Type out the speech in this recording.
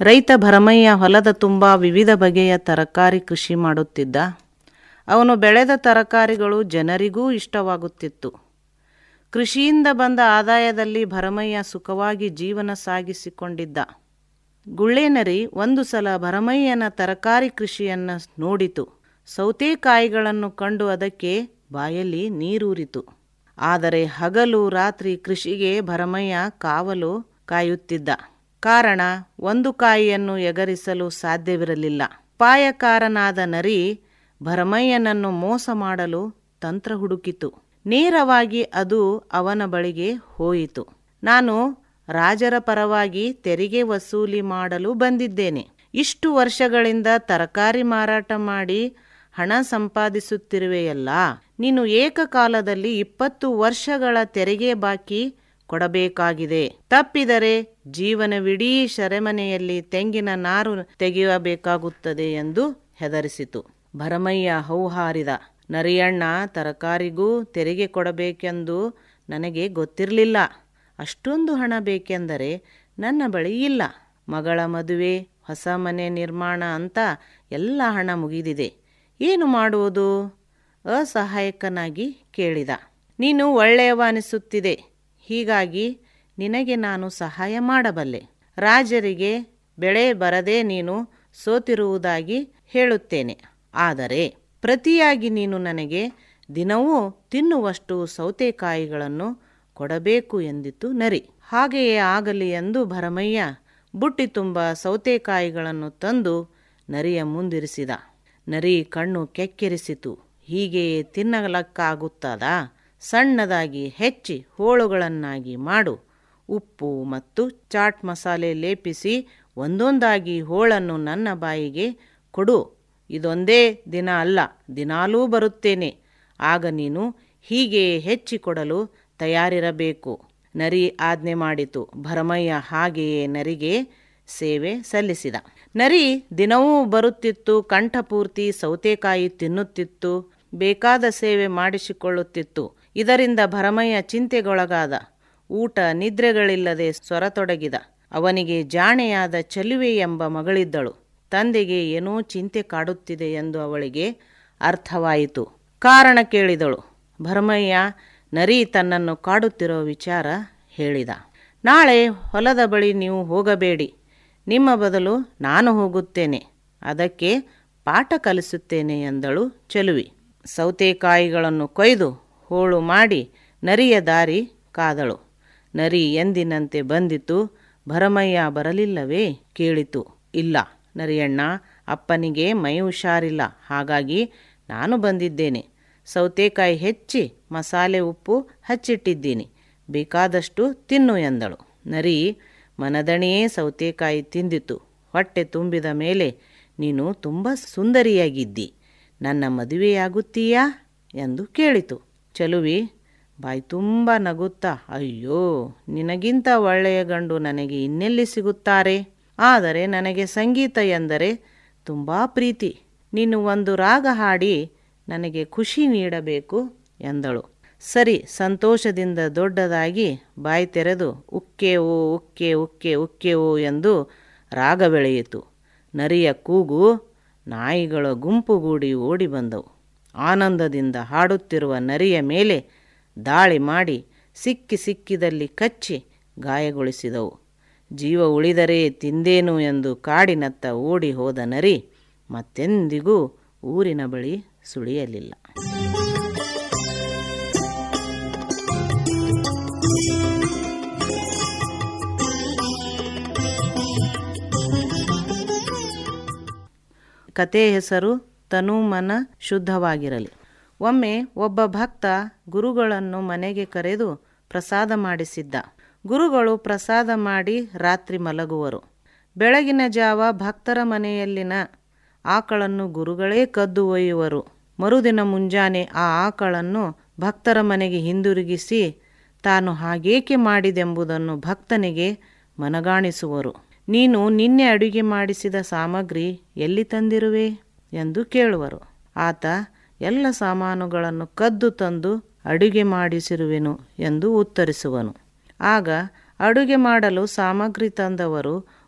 ರೈತ ಭರಮಯ್ಯ ಹೊಲದ ತುಂಬ ವಿವಿಧ ಬಗೆಯ ತರಕಾರಿ ಕೃಷಿ ಮಾಡುತ್ತಿದ್ದ ಅವನು ಬೆಳೆದ ತರಕಾರಿಗಳು ಜನರಿಗೂ ಇಷ್ಟವಾಗುತ್ತಿತ್ತು ಕೃಷಿಯಿಂದ ಬಂದ ಆದಾಯದಲ್ಲಿ ಭರಮಯ್ಯ ಸುಖವಾಗಿ ಜೀವನ ಸಾಗಿಸಿಕೊಂಡಿದ್ದ ಗುಳ್ಳೇನರಿ ಒಂದು ಸಲ ಭರಮಯ್ಯನ ತರಕಾರಿ ಕೃಷಿಯನ್ನು ನೋಡಿತು ಸೌತೆಕಾಯಿಗಳನ್ನು ಕಂಡು ಅದಕ್ಕೆ ಬಾಯಲ್ಲಿ ನೀರೂರಿತು ಆದರೆ ಹಗಲು ರಾತ್ರಿ ಕೃಷಿಗೆ ಭರಮಯ್ಯ ಕಾವಲು ಕಾಯುತ್ತಿದ್ದ ಕಾರಣ ಒಂದು ಕಾಯಿಯನ್ನು ಎಗರಿಸಲು ಸಾಧ್ಯವಿರಲಿಲ್ಲ ಪಾಯಕಾರನಾದ ನರಿ ಭರಮಯ್ಯನನ್ನು ಮೋಸ ಮಾಡಲು ತಂತ್ರ ಹುಡುಕಿತು ನೇರವಾಗಿ ಅದು ಅವನ ಬಳಿಗೆ ಹೋಯಿತು ನಾನು ರಾಜರ ಪರವಾಗಿ ತೆರಿಗೆ ವಸೂಲಿ ಮಾಡಲು ಬಂದಿದ್ದೇನೆ ಇಷ್ಟು ವರ್ಷಗಳಿಂದ ತರಕಾರಿ ಮಾರಾಟ ಮಾಡಿ ಹಣ ಸಂಪಾದಿಸುತ್ತಿರುವೆಯಲ್ಲ ನೀನು ಏಕಕಾಲದಲ್ಲಿ ಇಪ್ಪತ್ತು ವರ್ಷಗಳ ತೆರಿಗೆ ಬಾಕಿ ಕೊಡಬೇಕಾಗಿದೆ ತಪ್ಪಿದರೆ ಜೀವನವಿಡೀ ಸೆರೆಮನೆಯಲ್ಲಿ ತೆಂಗಿನ ನಾರು ತೆಗೆಯಬೇಕಾಗುತ್ತದೆ ಎಂದು ಹೆದರಿಸಿತು ಭರಮಯ್ಯ ಹೌಹಾರಿದ ನರಿಯಣ್ಣ ತರಕಾರಿಗೂ ತೆರಿಗೆ ಕೊಡಬೇಕೆಂದು ನನಗೆ ಗೊತ್ತಿರಲಿಲ್ಲ ಅಷ್ಟೊಂದು ಹಣ ಬೇಕೆಂದರೆ ನನ್ನ ಬಳಿ ಇಲ್ಲ ಮಗಳ ಮದುವೆ ಹೊಸ ಮನೆ ನಿರ್ಮಾಣ ಅಂತ ಎಲ್ಲ ಹಣ ಮುಗಿದಿದೆ ಏನು ಮಾಡುವುದು ಅಸಹಾಯಕನಾಗಿ ಕೇಳಿದ ನೀನು ಒಳ್ಳೆಯವ ಅನಿಸುತ್ತಿದೆ ಹೀಗಾಗಿ ನಿನಗೆ ನಾನು ಸಹಾಯ ಮಾಡಬಲ್ಲೆ ರಾಜರಿಗೆ ಬೆಳೆ ಬರದೆ ನೀನು ಸೋತಿರುವುದಾಗಿ ಹೇಳುತ್ತೇನೆ ಆದರೆ ಪ್ರತಿಯಾಗಿ ನೀನು ನನಗೆ ದಿನವೂ ತಿನ್ನುವಷ್ಟು ಸೌತೆಕಾಯಿಗಳನ್ನು ಕೊಡಬೇಕು ಎಂದಿತು ನರಿ ಹಾಗೆಯೇ ಆಗಲಿ ಎಂದು ಭರಮಯ್ಯ ಬುಟ್ಟಿ ತುಂಬ ಸೌತೆಕಾಯಿಗಳನ್ನು ತಂದು ನರಿಯ ಮುಂದಿರಿಸಿದ ನರಿ ಕಣ್ಣು ಕೆಕ್ಕಿರಿಸಿತು ಹೀಗೆಯೇ ತಿನ್ನಲಕ್ಕಾಗುತ್ತದಾ ಸಣ್ಣದಾಗಿ ಹೆಚ್ಚಿ ಹೋಳುಗಳನ್ನಾಗಿ ಮಾಡು ಉಪ್ಪು ಮತ್ತು ಚಾಟ್ ಮಸಾಲೆ ಲೇಪಿಸಿ ಒಂದೊಂದಾಗಿ ಹೋಳನ್ನು ನನ್ನ ಬಾಯಿಗೆ ಕೊಡು ಇದೊಂದೇ ದಿನ ಅಲ್ಲ ದಿನಾಲೂ ಬರುತ್ತೇನೆ ಆಗ ನೀನು ಹೀಗೆಯೇ ಹೆಚ್ಚಿಕೊಡಲು ತಯಾರಿರಬೇಕು ನರಿ ಆಜ್ಞೆ ಮಾಡಿತು ಭರಮಯ್ಯ ಹಾಗೆಯೇ ನರಿಗೆ ಸೇವೆ ಸಲ್ಲಿಸಿದ ನರಿ ದಿನವೂ ಬರುತ್ತಿತ್ತು ಕಂಠಪೂರ್ತಿ ಸೌತೆಕಾಯಿ ತಿನ್ನುತ್ತಿತ್ತು ಬೇಕಾದ ಸೇವೆ ಮಾಡಿಸಿಕೊಳ್ಳುತ್ತಿತ್ತು ಇದರಿಂದ ಭರಮಯ್ಯ ಚಿಂತೆಗೊಳಗಾದ ಊಟ ನಿದ್ರೆಗಳಿಲ್ಲದೆ ಸ್ವರತೊಡಗಿದ ಅವನಿಗೆ ಜಾಣೆಯಾದ ಚಲುವೆ ಎಂಬ ಮಗಳಿದ್ದಳು ತಂದೆಗೆ ಏನೋ ಚಿಂತೆ ಕಾಡುತ್ತಿದೆ ಎಂದು ಅವಳಿಗೆ ಅರ್ಥವಾಯಿತು ಕಾರಣ ಕೇಳಿದಳು ಭರಮಯ್ಯ ನರಿ ತನ್ನನ್ನು ಕಾಡುತ್ತಿರೋ ವಿಚಾರ ಹೇಳಿದ ನಾಳೆ ಹೊಲದ ಬಳಿ ನೀವು ಹೋಗಬೇಡಿ ನಿಮ್ಮ ಬದಲು ನಾನು ಹೋಗುತ್ತೇನೆ ಅದಕ್ಕೆ ಪಾಠ ಕಲಿಸುತ್ತೇನೆ ಎಂದಳು ಚೆಲುವಿ ಸೌತೆಕಾಯಿಗಳನ್ನು ಕೊಯ್ದು ಹೋಳು ಮಾಡಿ ನರಿಯ ದಾರಿ ಕಾದಳು ನರಿ ಎಂದಿನಂತೆ ಬಂದಿತು ಭರಮಯ್ಯ ಬರಲಿಲ್ಲವೇ ಕೇಳಿತು ಇಲ್ಲ ನರಿಯಣ್ಣ ಅಪ್ಪನಿಗೆ ಮೈ ಹುಷಾರಿಲ್ಲ ಹಾಗಾಗಿ ನಾನು ಬಂದಿದ್ದೇನೆ ಸೌತೆಕಾಯಿ ಹೆಚ್ಚಿ ಮಸಾಲೆ ಉಪ್ಪು ಹಚ್ಚಿಟ್ಟಿದ್ದೀನಿ ಬೇಕಾದಷ್ಟು ತಿನ್ನು ಎಂದಳು ನರಿ ಮನದಣಿಯೇ ಸೌತೆಕಾಯಿ ತಿಂದಿತು ಹೊಟ್ಟೆ ತುಂಬಿದ ಮೇಲೆ ನೀನು ತುಂಬ ಸುಂದರಿಯಾಗಿದ್ದಿ ನನ್ನ ಮದುವೆಯಾಗುತ್ತೀಯಾ ಎಂದು ಕೇಳಿತು ಚಲುವಿ ಬಾಯಿ ತುಂಬ ನಗುತ್ತಾ ಅಯ್ಯೋ ನಿನಗಿಂತ ಒಳ್ಳೆಯ ಗಂಡು ನನಗೆ ಇನ್ನೆಲ್ಲಿ ಸಿಗುತ್ತಾರೆ ಆದರೆ ನನಗೆ ಸಂಗೀತ ಎಂದರೆ ತುಂಬ ಪ್ರೀತಿ ನೀನು ಒಂದು ರಾಗ ಹಾಡಿ ನನಗೆ ಖುಷಿ ನೀಡಬೇಕು ಎಂದಳು ಸರಿ ಸಂತೋಷದಿಂದ ದೊಡ್ಡದಾಗಿ ಬಾಯಿ ತೆರೆದು ಉಕ್ಕೇವು ಉಕ್ಕೆ ಉಕ್ಕೆ ಉಕ್ಕೆವು ಎಂದು ರಾಗ ಬೆಳೆಯಿತು ನರಿಯ ಕೂಗು ನಾಯಿಗಳ ಗುಂಪುಗೂಡಿ ಓಡಿ ಬಂದವು ಆನಂದದಿಂದ ಹಾಡುತ್ತಿರುವ ನರಿಯ ಮೇಲೆ ದಾಳಿ ಮಾಡಿ ಸಿಕ್ಕಿ ಸಿಕ್ಕಿದಲ್ಲಿ ಕಚ್ಚಿ ಗಾಯಗೊಳಿಸಿದವು ಜೀವ ಉಳಿದರೆ ತಿಂದೇನು ಎಂದು ಕಾಡಿನತ್ತ ಓಡಿ ಹೋದ ನರಿ ಮತ್ತೆಂದಿಗೂ ಊರಿನ ಬಳಿ ಸುಳಿಯಲಿಲ್ಲ ಕತೆ ಹೆಸರು ತನು ಮನ ಶುದ್ಧವಾಗಿರಲಿ ಒಮ್ಮೆ ಒಬ್ಬ ಭಕ್ತ ಗುರುಗಳನ್ನು ಮನೆಗೆ ಕರೆದು ಪ್ರಸಾದ ಮಾಡಿಸಿದ್ದ ಗುರುಗಳು ಪ್ರಸಾದ ಮಾಡಿ ರಾತ್ರಿ ಮಲಗುವರು ಬೆಳಗಿನ ಜಾವ ಭಕ್ತರ ಮನೆಯಲ್ಲಿನ ಆಕಳನ್ನು ಗುರುಗಳೇ ಕದ್ದು ಒಯ್ಯುವರು ಮರುದಿನ ಮುಂಜಾನೆ ಆ ಆಕಳನ್ನು ಭಕ್ತರ ಮನೆಗೆ ಹಿಂದಿರುಗಿಸಿ ತಾನು ಹಾಗೇಕೆ ಮಾಡಿದೆಂಬುದನ್ನು ಭಕ್ತನಿಗೆ ಮನಗಾಣಿಸುವರು ನೀನು ನಿನ್ನೆ ಅಡುಗೆ ಮಾಡಿಸಿದ ಸಾಮಗ್ರಿ ಎಲ್ಲಿ ತಂದಿರುವೆ ಎಂದು ಕೇಳುವರು ಆತ ಎಲ್ಲ ಸಾಮಾನುಗಳನ್ನು ಕದ್ದು ತಂದು ಅಡುಗೆ ಮಾಡಿಸಿರುವೆನು ಎಂದು ಉತ್ತರಿಸುವನು ಆಗ ಅಡುಗೆ ಮಾಡಲು ಸಾಮಗ್ರಿ ತಂದವರು